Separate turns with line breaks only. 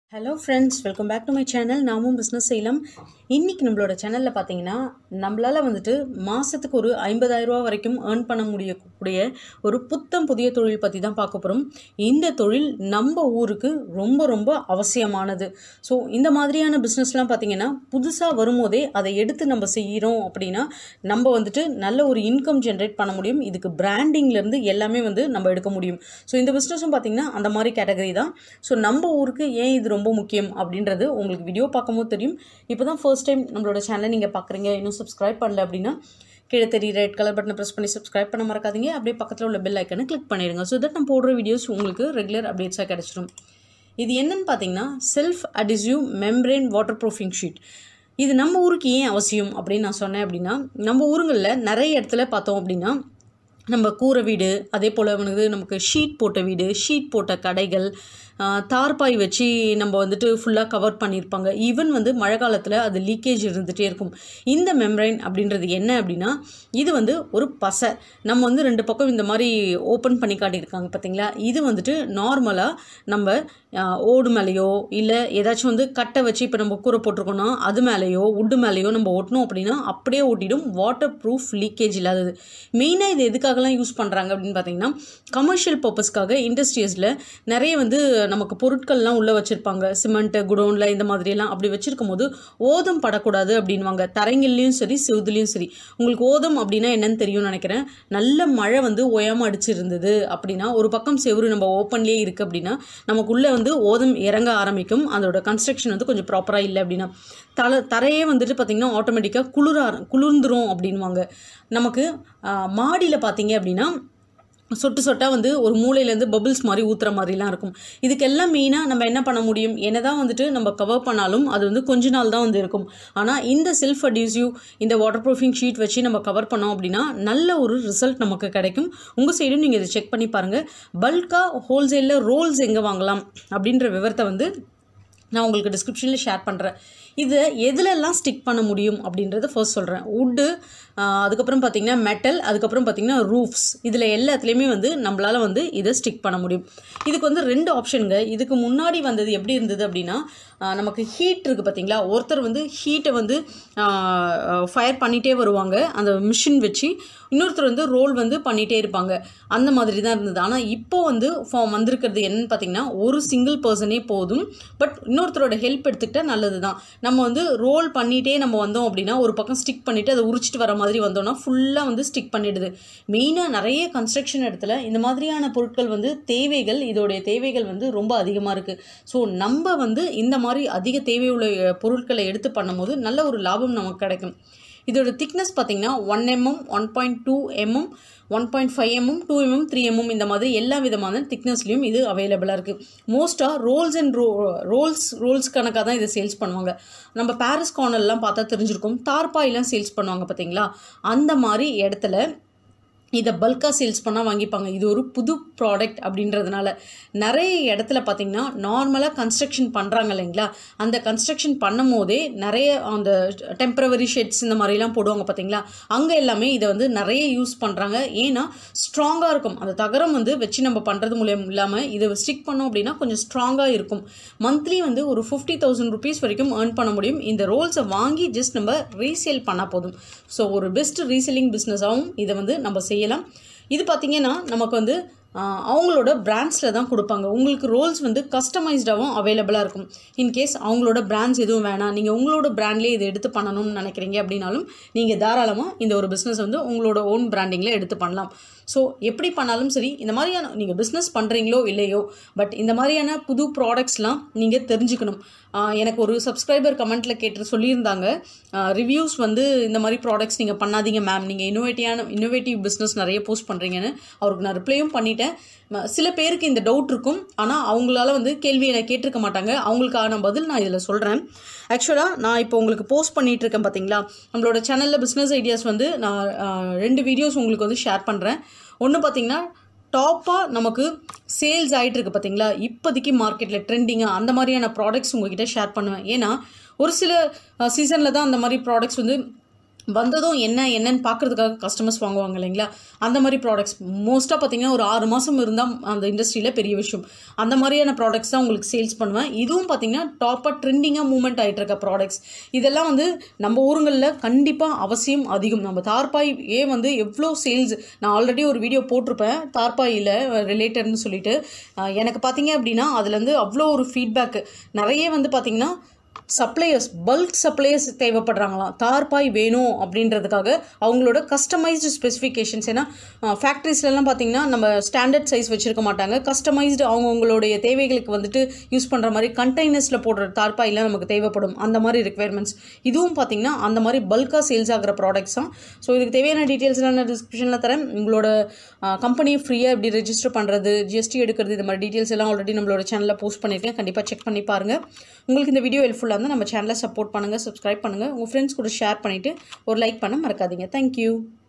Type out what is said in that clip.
hello friends welcome back to my channel நாமும் business செய்யலாம் இன்றைக்கி நம்மளோட சேனலில் பார்த்தீங்கன்னா நம்மளால் வந்துட்டு மாதத்துக்கு ஒரு ஐம்பதாயிரரூபா வரைக்கும் ஏர்ன் பண்ண முடியக்கூடிய ஒரு புத்தம் புதிய தொழில் பற்றி தான் பார்க்க போகிறோம் இந்த தொழில் நம்ம ஊருக்கு ரொம்ப ரொம்ப அவசியமானது ஸோ இந்த மாதிரியான பிஸ்னஸ்லாம் பார்த்தீங்கன்னா புதுசாக வரும்போதே அதை எடுத்து நம்ம செய்கிறோம் அப்படின்னா நம்ம வந்துட்டு நல்ல ஒரு இன்கம் ஜென்ரேட் பண்ண முடியும் இதுக்கு பிராண்டிங்லேருந்து எல்லாமே வந்து நம்ம எடுக்க முடியும் ஸோ இந்த பிஸ்னஸும் பார்த்தீங்கன்னா அந்த மாதிரி கேட்டகரி தான் ஸோ நம்ம ஊருக்கு ஏன் இது ரொம்ப முக்கியம் அப்படின்றது உங்களுக்கு வீடியோ பார்க்கும்போது தெரியும் இப்போ தான் ஃபர்ஸ்ட் டைம் நம்மளோட சேனலை நீங்கள் பார்க்குறீங்க இன்னும் சப்ஸ்கிரைப் பண்ணல அப்படின்னா கீழே தெரிய ரெட் கலர் பட்டனை ப்ரெஸ் பண்ணி சப்ஸ்கிரைப் பண்ண மறக்காதீங்க அப்படியே பக்கத்தில் உள்ள பெல் ஐக்கனை கிளிக் பண்ணிடுங்க ஸோ தட் நம்ம போடுற வீடியோஸ் உங்களுக்கு ரெகுலர் அப்டேட்ஸாக கிடச்சிடும் இது என்னன்னு பார்த்தீங்கன்னா self adhesive membrane waterproofing sheet இது நம்ம ஊருக்கு ஏன் அவசியம் அப்படின்னு நான் சொன்னேன் அப்படின்னா நம்ம ஊருங்களில் நிறைய இடத்துல பார்த்தோம் அப்படின்னா நம்ம கூரை வீடு அதே போல் வந்து நமக்கு ஷீட் போட்ட வீடு ஷீட் போட்ட கடைகள் ஆஹ், தார்பாய் வச்சு நம்ம வந்துட்டு ஃபுல்லாக கவர் பண்ணியிருப்பாங்க ஈவன் வந்து மழை காலத்தில் அது லீக்கேஜ் இருந்துகிட்டே இருக்கும் இந்த மெம்ரைன் அப்படின்றது என்ன அப்படின்னா இது வந்து ஒரு பசை நம்ம வந்து ரெண்டு பக்கம் இந்த மாதிரி ஓப்பன் பண்ணி காட்டியிருக்காங்க பார்த்தீங்களா இது வந்துட்டு நார்மலாக நம்ம ஆஹ், ஓடு மேலேயோ இல்லை ஏதாச்சும் வந்து கட்டை வச்சு இப்போ நம்ம கூரை போட்டிருக்கோம்னா அது மேலேயோ உட்டு மேலேயோ நம்ம ஒட்டணும் அப்படின்னா அப்படியே ஓட்டிடும் வாட்டர் ப்ரூஃப் லீக்கேஜ் இல்லாதது மெயினாக இது எதுக்காகலாம் யூஸ் பண்ணுறாங்க அப்படின்னு பார்த்தீங்கன்னா கமர்ஷியல் பர்பஸ்க்காக இண்டஸ்ட்ரீஸில் நிறைய வந்து நமக்கு பொருட்கள்லாம் உள்ளே வச்சுருப்பாங்க சிமெண்ட்டு குடோனில் இந்த மாதிரியெல்லாம் அப்படி வச்சுருக்கும் போது ஓதம் படக்கூடாது அப்படின்வாங்க தரைங்கள்லையும் சரி செவுதுலேயும் சரி உங்களுக்கு ஓதம் அப்படின்னா என்னன்னு தெரியும்னு நினைக்கிறேன் நல்ல மழை வந்து ஓயாமல் அடிச்சிருந்தது அப்படின்னா ஒரு பக்கம் செவுரு நம்ம ஓப்பன்லேயே இருக்குது அப்படின்னா நமக்குள்ளே வந்து ஓதம் இறங்க ஆரம்பிக்கும் அதோட கன்ஸ்ட்ரக்ஷன் வந்து கொஞ்சம் ப்ராப்பராக இல்லை அப்படின்னா தலை தரையே வந்துட்டு பார்த்திங்கன்னா ஆட்டோமேட்டிக்காக குளிர குளிர்ந்துரும் அப்படின்வாங்க நமக்கு மாடியில் பார்த்தீங்க அப்படின்னா சொட்டு சொட்டாக வந்து ஒரு மூலையிலேருந்து பபிள்ஸ் மாதிரி ஊற்றுற மாதிரிலாம் இருக்கும் இதுக்கெல்லாம் மெயினாக நம்ம என்ன பண்ண முடியும் என்ன தான் வந்துட்டு நம்ம கவர் பண்ணாலும் அது வந்து கொஞ்ச நாள் தான் வந்து இருக்கும் ஆனால் இந்த செல்ஃப் அட்யூசிவ் இந்த வாட்டர் ப்ரூஃபிங் ஷீட் வச்சு நம்ம கவர் பண்ணோம் அப்படின்னா நல்ல ஒரு ரிசல்ட் நமக்கு கிடைக்கும் உங்கள் சைடும் நீங்கள் இதை செக் பண்ணி பாருங்கள் பல்காக ஹோல்சேலில் ரோல்ஸ் எங்கே வாங்கலாம் அப்படின்ற விவரத்தை வந்து நான் உங்களுக்கு டிஸ்கிரிப்ஷனில் ஷேர் பண்ணுறேன் இதை எதுலெல்லாம் ஸ்டிக் பண்ண முடியும் அப்படின்றத ஃபர்ஸ்ட் சொல்கிறேன் வுட்டு அதுக்கப்புறம் பார்த்தீங்கன்னா மெட்டல் அதுக்கப்புறம் பார்த்தீங்கன்னா ரூஃப்ஸ் இதில் எல்லாத்துலேயுமே வந்து நம்மளால் வந்து இதை ஸ்டிக் பண்ண முடியும் இதுக்கு வந்து ரெண்டு ஆப்ஷனுங்க இதுக்கு முன்னாடி வந்தது எப்படி இருந்தது அப்படின்னா ஆஹ் நமக்கு ஹீட் இருக்குது பார்த்தீங்களா ஒருத்தர் வந்து ஹீட்டை வந்து ஃபயர் பண்ணிகிட்டே வருவாங்க அந்த மிஷின் வச்சு இன்னொருத்தர் வந்து ரோல் வந்து பண்ணிகிட்டே இருப்பாங்க அந்த மாதிரி தான் இருந்தது ஆனால் இப்போ வந்து ஃபார்ம் வந்திருக்கிறது என்னன்னு பார்த்தீங்கன்னா ஒரு சிங்கிள் பர்சனே போதும் பட் இன்னொருத்தரோட ஹெல்ப் எடுத்துக்கிட்டால் நல்லது தான் நம்ம வந்து ரோல் பண்ணிகிட்டே நம்ம வந்தோம் அப்படின்னா ஒரு பக்கம் ஸ்டிக் பண்ணிவிட்டு அதை உரிச்சிட்டு வர மாதிரி வந்தோம்னா ஃபுல்லாக வந்து ஸ்டிக் பண்ணிடுது மெயினாக நிறைய கன்ஸ்ட்ரக்ஷன் இடத்துல இந்த மாதிரியான பொருட்கள் வந்து தேவைகள் இதோடைய தேவைகள் வந்து ரொம்ப அதிகமாக இருக்குது ஸோ நம்ம வந்து இந்த மாதிரி அதிக தேவை உள்ள அஹ், பொருட்களை எடுத்து பண்ணும்போது நல்ல ஒரு லாபம் நமக்கு கிடைக்கும் இதோட திக்னஸ் பார்த்தீங்கன்னா one mm one point two mm one point five mm two mm three mm இந்த மாதிரி எல்லா விதமான திக்னஸ்லையும் இது அவைலபிளாக இருக்குது மோஸ்ட்டாக ரோல்ஸ் அண்ட் ரோ ரோல்ஸ் ரோல்ஸ் கணக்காக தான் இதை சேல்ஸ் பண்ணுவாங்க நம்ம பாரிஸ் கார்னர்லாம் பார்த்தா தெரிஞ்சிருக்கும் தார்பாயெலாம் சேல்ஸ் பண்ணுவாங்க பார்த்தீங்களா அந்த மாதிரி இடத்துல இதை பல்காக சேல்ஸ் பண்ணால் வாங்கிப்பாங்க இது ஒரு புது ப்ராடக்ட் அப்படின்றதுனால நிறைய இடத்துல பார்த்தீங்கன்னா நார்மலாக கன்ஸ்ட்ரக்ஷன் பண்ணுறாங்க இல்லைங்களா அந்த கன்ஸ்ட்ரக்ஷன் பண்ணும் போதே நிறைய அந்த டெம்பரவரி ஷெட்ஸ் இந்த மாதிரிலாம் போடுவாங்க பார்த்தீங்களா அங்கே எல்லாமே இதை வந்து நிறைய யூஸ் பண்ணுறாங்க ஏன்னா ஸ்ட்ராங்காக இருக்கும் அந்த தகரம் வந்து வச்சு நம்ம பண்ணுறது மூலியம் இல்லாமல் இதை ஸ்டிக் பண்ணோம் அப்படின்னா கொஞ்சம் ஸ்ட்ராங்காக இருக்கும் மந்த்லி வந்து ஒரு ஃபிஃப்டி தௌசண்ட் ருபீஸ் வரைக்கும் ஏர்ன் பண்ண முடியும் இந்த ரோல்ஸை வாங்கி ஜஸ்ட் நம்ம ரீசேல் பண்ணால் போதும் ஸோ ஒரு பெஸ்ட் ரீசேலிங் பிஸ்னஸாகவும் இதை வந்து நம்ம செய்யலாம் இது பார்த்திங்கன்னா நமக்கு வந்து ஆஹ், அவங்களோட பிராண்ட்ஸில் தான் கொடுப்பாங்க உங்களுக்கு ரோல்ஸ் வந்து கஸ்டமைஸ்டாகவும் அவைலபிளாக இருக்கும் இன்கேஸ் அவங்களோட பிராண்ட்ஸ் எதுவும் வேணாம் நீங்கள் உங்களோட பிராண்ட்லேயே இதை எடுத்து பண்ணணும்னு நினைக்கிறீங்க அப்படின்னாலும் நீங்கள் தாராளமாக இந்த ஒரு பிஸ்னஸ் வந்து உங்களோட ஓன் பிராண்டிங்கில் எடுத்து பண்ணலாம் ஸோ எப்படி பண்ணாலும் சரி இந்த மாதிரியான நீங்கள் பிஸ்னஸ் பண்ணுறீங்களோ இல்லையோ பட் இந்த மாதிரியான புது ப்ராடக்ட்ஸ்லாம் நீங்கள் தெரிஞ்சுக்கணும் ஆஹ் எனக்கு ஒரு சப்ஸ்கிரைபர் கமெண்ட்டில் கேட்டு சொல்லியிருந்தாங்க ரிவ்யூஸ் வந்து இந்த மாதிரி ப்ராடக்ட்ஸ் நீங்கள் பண்ணாதீங்க மேம் நீங்கள் இன்னோவேட்டிவான இன்னோவேட்டிவ் பிஸ்னஸ் நிறைய போஸ்ட் பண்ணுறீங்கன்னு அவருக்கு நான் ரிப்ளையும் பண்ணிட்டேன் ம- சில பேருக்கு இந்த டவுட் இருக்கும் ஆனால் அவங்களால வந்து கேள்வியை நான் கேட்டிருக்க மாட்டாங்க அவங்களுக்கான பதில் நான் இதில் சொல்கிறேன் ஆக்சுவலாக நான் இப்போ உங்களுக்கு போஸ்ட் பண்ணிட்டு இருக்கேன் பார்த்தீங்களா நம்மளோட சேனலில் பிஸ்னஸ் ஐடியாஸ் வந்து நான் ஆஹ், ரெண்டு வீடியோஸ் உங்களுக்கு வந்து ஷேர் பண்ணுறேன் ஒன்று பார்த்தீங்கன்னா டாப்பாக நமக்கு சேல்ஸ் ஆகிட்டு இருக்கு பார்த்தீங்களா இப்போதைக்கு மார்க்கெட்டில் ட்ரெண்டிங்காக அந்த மாதிரியான ப்ராடக்ட்ஸ் உங்ககிட்ட ஷேர் பண்ணுவேன் ஏன்னா ஒரு சில சீசனில் தான் அந்த மாதிரி ப்ராடக்ட்ஸ் வந்து வந்ததும் என்ன என்னன்னு பார்க்கறதுக்காக கஸ்டமர்ஸ் வாங்குவாங்க இல்லைங்களா அந்த மாதிரி ப்ராடக்ட்ஸ் மோஸ்ட்டாக பார்த்தீங்கன்னா ஒரு ஆறு மாதம் இருந்தால் அந்த இண்டஸ்ட்ரியில் பெரிய விஷயம் அந்த மாதிரியான ப்ராடக்ட்ஸ் தான் உங்களுக்கு சேல்ஸ் பண்ணுவேன் இதுவும் பார்த்தீங்கன்னா டாப்பாக ட்ரெண்டிங்காக மூவ்மெண்ட் ஆகிட்டு இருக்க ப்ராடக்ட்ஸ் இதெல்லாம் வந்து நம்ம ஊருங்களில் கண்டிப்பாக அவசியம் அதிகம் நம்ம தார்பாய் ஏ வந்து எவ்வளோ சேல்ஸ் நான் ஆல்ரெடி ஒரு வீடியோ போட்டிருப்பேன் தார்பாயில் ரிலேட்டட்னு சொல்லிட்டு அஹ் எனக்கு பார்த்தீங்க அப்படின்னா அதுலேருந்து அவ்வளோ ஒரு ஃபீட்பேக் நிறைய வந்து பார்த்தீங்கன்னா சப்ளையர்ஸ் பல்க் சப்ளையர்ஸ் தேவைப்படுறாங்களாம் தார்பாய் வேணும் அப்படின்றதுக்காக அவங்களோட கஸ்டமைஸ்டு ஸ்பெசிஃபிகேஷன்ஸ் ஏன்னா ஃபேக்ட்ரிஸ்லலாம் பார்த்தீங்கன்னா நம்ம ஸ்டாண்டர்ட் சைஸ் வச்சுருக்க மாட்டாங்க கஸ்டமைஸ்டு அவங்கவுங்களுடைய தேவைகளுக்கு வந்துட்டு யூஸ் பண்ணுற மாதிரி கண்டெய்னர்ஸில் போடுற தார்பாயெலாம் நமக்கு தேவைப்படும் அந்த மாதிரி ரெக்குயர்மெண்ட்ஸ் இதுவும் பார்த்தீங்கன்னா அந்த மாதிரி பல்காக சேல்ஸ் ஆகிற ப்ராடக்ட்ஸ் தான் ஸோ இதுக்கு தேவையான டீட்டெயில்ஸ்லாம் நான் டிஸ்கிரிப்ஷனில் தரேன் உங்களோட கம்பெனியை ஃப்ரீயாக எப்படி ரெஜிஸ்டர் பண்ணுறது ஜிஎஸ்டி எடுக்கிறது இந்த மாதிரி டீட்டெயில்ஸ் எல்லாம் ஆல்ரெடி நம்மளோட சேனலில் போஸ்ட் பண்ணியிருக்கேன் கண்டிப்பாக செக் பண்ணி பாருங்கள் உங்களுக்கு இந்த வீடியோ ஹெல்ப்ஃபுல்லாக இருந்தால் நம்ம சேனலை சப்போர்ட் பண்ணுங்கள் சப்ஸ்கிரைப் பண்ணுங்கள் உங்கள் ஃப்ரெண்ட்ஸ் கூட ஷேர் பண்ணிவிட்டு ஒரு லைக் பண்ண மறக்காதீங்க தேங்க்யூ